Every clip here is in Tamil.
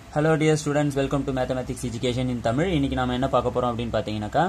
hello dear students welcome to mathematics education in Tamil இன்னைக்கு நாம என்ன பார்க்க போறோம் அப்படின்னு பார்த்தீங்கன்னாக்கா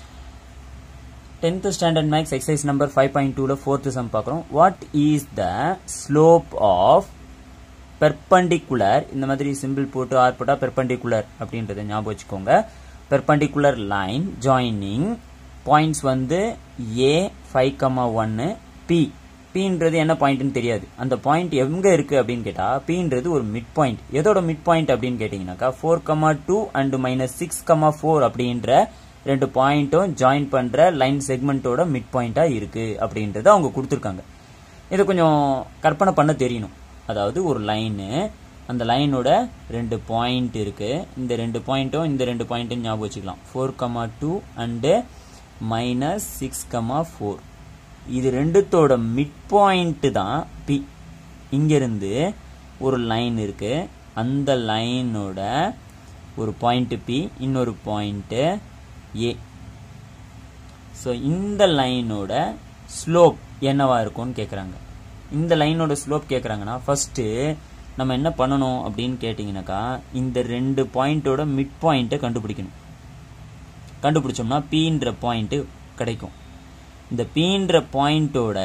tenth standard maths exercise number five point டூல ஃபோர்த் சம் பார்க்குறோம் what is the slope of perpendicular இந்த மாதிரி சிம்பிள் போட்டு ஆர் போட்டா பெர்பண்டிகுலர் அப்படின்றத ஞாபகம் வச்சுக்கோங்க பெர்பண்டிகுலர் லைன் ஜாயினிங் பாயிண்ட்ஸ் வந்து ஏ ஃபைவ் கமா ஒன்னு பி பின்றது என்ன பாயிண்ட்னு தெரியாது அந்த பாயிண்ட் எங்க இருக்கு அப்படின்னு கேட்டா பின்றது ஒரு மிட் பாயிண்ட் எதோட மிட் பாயிண்ட் அப்படின்னு கேட்டீங்கன்னாக்கா four comma two and minus six comma four அப்படின்ற ரெண்டு பாயிண்ட்டும் ஜாயின் பண்ற லைன் செக்மெண்ட்டோட மிட் பாயிண்டா இருக்கு அப்படின்றத அவங்க கொடுத்துருக்காங்க இதை கொஞ்சம் கற்பனை பண்ண தெரியணும் அதாவது ஒரு லைனு அந்த லைனோட ரெண்டு பாயிண்ட் இருக்கு இந்த ரெண்டு பாயிண்ட்டும் இந்த ரெண்டு பாயிண்ட்டும் ஞாபகம் வச்சுக்கலாம் four comma two and minus six comma four இது ரெண்டுத்தோட மிட் பாயிண்ட் தான் பி இங்கிருந்து ஒரு லைன் இருக்கு அந்த லைனோட ஒரு பாயிண்ட் பி இன்னொரு பாயிண்ட் ஏ ஸோ இந்த லைனோட ஸ்லோப் என்னவா இருக்கும்னு கேட்குறாங்க இந்த லைனோட ஸ்லோப் கேட்குறாங்கன்னா ஃபர்ஸ்ட் நம்ம என்ன பண்ணணும் அப்படின்னு கேட்டிங்கனாக்கா இந்த ரெண்டு பாயிண்டோட மிட் பாயிண்ட்டை கண்டுபிடிக்கணும் கண்டுபிடிச்சோம்னா பீன்ற பாயிண்ட் கிடைக்கும் இந்த பீன்ற பாயிண்டோட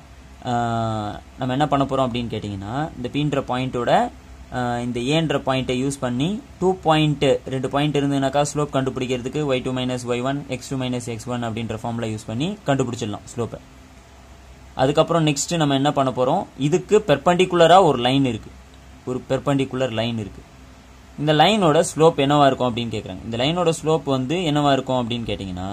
நம்ம என்ன பண்ண போறோம் அப்படின்னு கேட்டிங்கன்னா இந்த பீன்ற பாயிண்டோட இந்த ஏன்ற பாயிண்ட்டை யூஸ் பண்ணி டூ பாயிண்ட் ரெண்டு பாயிண்ட் இருந்ததுனாக்கா ஸ்லோப் கண்டுபிடிக்கிறதுக்கு y two minus y one x two minus x one அப்படின்ற ஃபார்முலா யூஸ் பண்ணி கண்டுபிடிச்சிடலாம் ஸ்லோப்பை அதுக்கப்புறம் நெக்ஸ்ட் நம்ம என்ன பண்ண போறோம் இதுக்கு பெர்பண்டிகுலரா ஒரு லைன் இருக்கு ஒரு பெர்பண்டிகுலர் லைன் இருக்கு இந்த லைனோட ஸ்லோப் என்னவா இருக்கும் அப்படின்னு கேட்குறாங்க இந்த லைனோட ஸ்லோப் வந்து என்னவா இருக்கும் அப்படின்னு கேட்டிங்கன்னா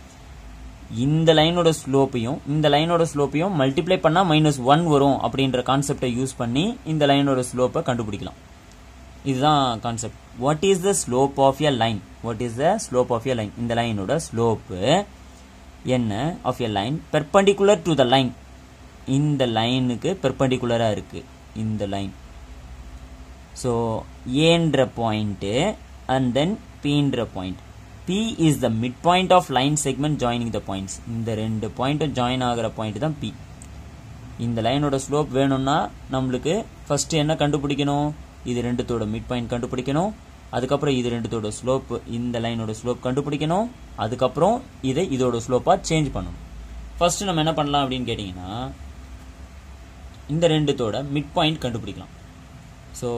இந்த லைனோட ஸ்லோப்பையும் இந்த லைனோட ஸ்லோப்பையும் மல்டிப்ளை பண்ணா மைனஸ் ஒன் வரும் அப்படின்ற கான்செப்டை யூஸ் பண்ணி இந்த லைனோட ஸ்லோப்பை கண்டுபிடிக்கலாம் இதுதான் concept what is the slope of a line what is the slope of a line இந்த லைனோட ஸ்லோப்பு என்ன of a line perpendicular to the line இந்த லைனுக்கு பெர்பண்டிகுலரா இருக்கு இந்த லைன் ஸோ ஏன்ற பாயிண்ட்டு அண்ட் தென் பீன்ற point B is the mid point of line segment joining the points இந்த ரெண்டு பாயிண்ட்டும் ஜாயின் ஆகிற பாயிண்ட் தான் பி இந்த லைனோட ஸ்லோப் வேணும்னா நம்மளுக்கு ஃபர்ஸ்ட் என்ன கண்டுபிடிக்கணும் இது ரெண்டுத்தோட மிட் பாயிண்ட் கண்டுபிடிக்கணும் அதுக்கப்புறம் இது ரெண்டுத்தோட ஸ்லோப் இந்த லைனோட ஸ்லோப் கண்டுபிடிக்கணும் அதுக்கப்புறம் இதை இதோட ஸ்லோப்பாக சேஞ்ச் பண்ணணும் ஃபர்ஸ்ட் நம்ம என்ன பண்ணலாம் அப்படின்னு கேட்டிங்கன்னா இந்த ரெண்டுத்தோட மிட் பாயிண்ட் கண்டுபிடிக்கலாம் ஸோ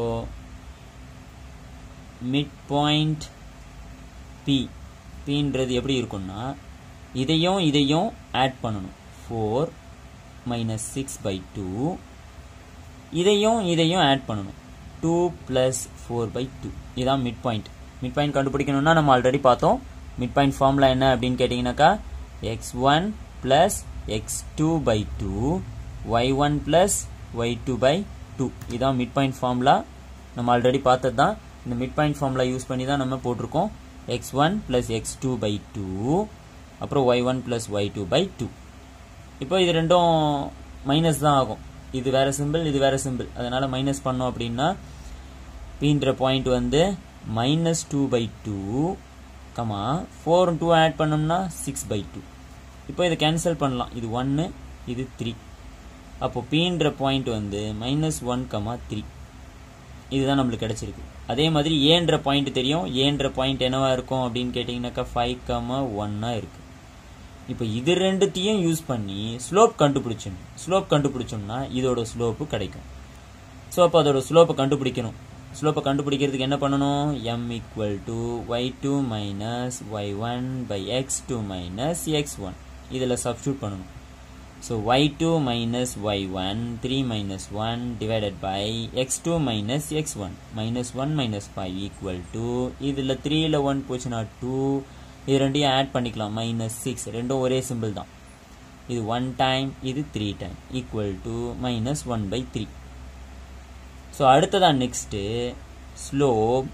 மிட் பாயிண்ட் பி பின்றது எப்படி இருக்கும்னா இதையும் இதையும் ஆட் பண்ணணும் four minus six by two இதையும் இதையும் ஆட் பண்ணணும் two plus four by two இதான் மிட் பாயிண்ட் மிட் பாயிண்ட் கண்டுபிடிக்கணும்னா நம்ம ஆல்ரெடி பார்த்தோம் மிட் பாயிண்ட் ஃபார்முலா என்ன அப்படின்னு கேட்டிங்கனாக்கா x one plus x two by two y one plus y two by two இதான் மிட் பாயிண்ட் ஃபார்முலா நம்ம ஆல்ரெடி பார்த்தது தான் இந்த மிட் பாயிண்ட் ஃபார்முலா யூஸ் பண்ணி தான் நம்ம போட்டிருக்கோம் x one plus x two by two அப்புறம் y one plus y two by two இப்போ இது ரெண்டும் மைனஸ் தான் ஆகும் இது வேற சிம்பிள் இது வேற சிம்பிள் அதனால மைனஸ் பண்ணோம் அப்படின்னா பீன்ற பாயிண்ட் வந்து minus two by two comma four two add பண்ணோம்னா சிக்ஸ் பை டூ இப்போ இதை கேன்சல் பண்ணலாம் இது ஒன்று இது த்ரீ அப்போ பீன்ற பாயிண்ட் வந்து மைனஸ் ஒன் கமா த்ரீ இதுதான் நம்மளுக்கு கிடைச்சிருக்கு அதே மாதிரி ஏன்ற பாயிண்ட் தெரியும் ஏன்ற பாயிண்ட் என்னவா இருக்கும் அப்படின்னு கேட்டிங்கனாக்கா ஃபைவ் கமா ஒன்னா இருக்கு இப்போ இது ரெண்டுத்தையும் யூஸ் பண்ணி ஸ்லோப் கண்டுபிடிச்சணும் ஸ்லோப் கண்டுபிடிச்சோம்னா இதோட ஸ்லோப்பு கிடைக்கும் ஸோ அப்போ அதோட ஸ்லோப்பை கண்டுபிடிக்கணும் ஸ்லோப்பை கண்டுபிடிக்கிறதுக்கு என்ன பண்ணணும் m equal to y two minus y one by x two minus x one இதில் சப்ஸ்டியூட் பண்ணணும் So y2 minus y1 3 minus 1 divided by x2 minus x1 minus 1 minus 5 equal to இதில் 3 ல 1 போச்சுன்னா 2 இது ரெண்டையும் ஆட் பண்ணிக்கலாம் மைனஸ் சிக்ஸ் ரெண்டும் ஒரே சிம்பிள் தான் இது ஒன் டைம் இது three time equal to minus one by three so அடுத்ததான் next slope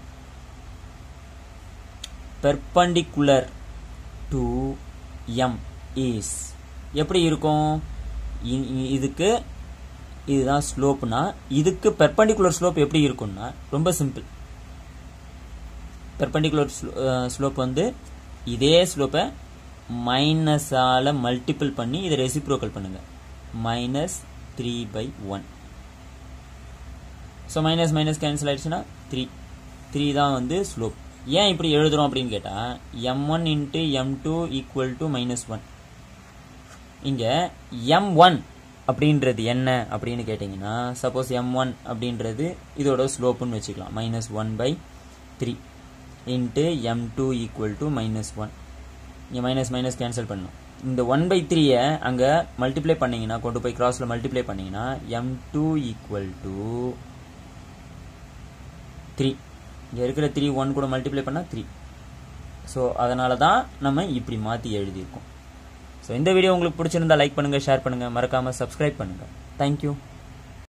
perpendicular to m is எப்படி இருக்கும் இதுக்கு இதுதான் ஸ்லோப்னா இதுக்கு பெர்பண்டிகுலர் ஸ்லோப் எப்படி இருக்கும்னா ரொம்ப சிம்பிள் பெர்பண்டிகுலர் ஸ்லோப் வந்து இதே ஸ்லோப்பை மைனஸால மல்டிபிள் பண்ணி இதை ரெசிப்ரோக்கல் பண்ணுங்க minus three by one so minus minus cancel ஆயிடுச்சுன்னா த்ரீ த்ரீ தான் வந்து ஸ்லோப் ஏன் இப்படி எழுதுறோம் அப்படின்னு கேட்டால் m one into m two equal to minus one இங்கே எம் ஒன் அப்படின்றது என்ன அப்படின்னு கேட்டிங்கன்னா சப்போஸ் எம் ஒன் அப்படின்றது இதோட ஸ்லோப்புன்னு வச்சுக்கலாம் minus one by three into m two equal to minus one இங்கே மைனஸ் மைனஸ் கேன்சல் பண்ணும் இந்த ஒன் பை த்ரீயை அங்கே மல்டிப்ளை பண்ணிங்கன்னா கொண்டு போய் கிராஸில் மல்டிப்ளை பண்ணிங்கன்னா m two equal to three இங்கே இருக்கிற த்ரீ ஒன் கூட மல்டிப்ளை பண்ணால் த்ரீ ஸோ அதனால தான் நம்ம இப்படி மாற்றி எழுதியிருக்கோம் ஸோ இந்த வீடியோ உங்களுக்கு பிடிச்சிருந்தா லைக் பண்ணுங்கள் ஷேர் பண்ணுங்கள் மறக்காமல் சப்ஸ்கிரைப் பண்ணுங்கள் தேங்க்யூ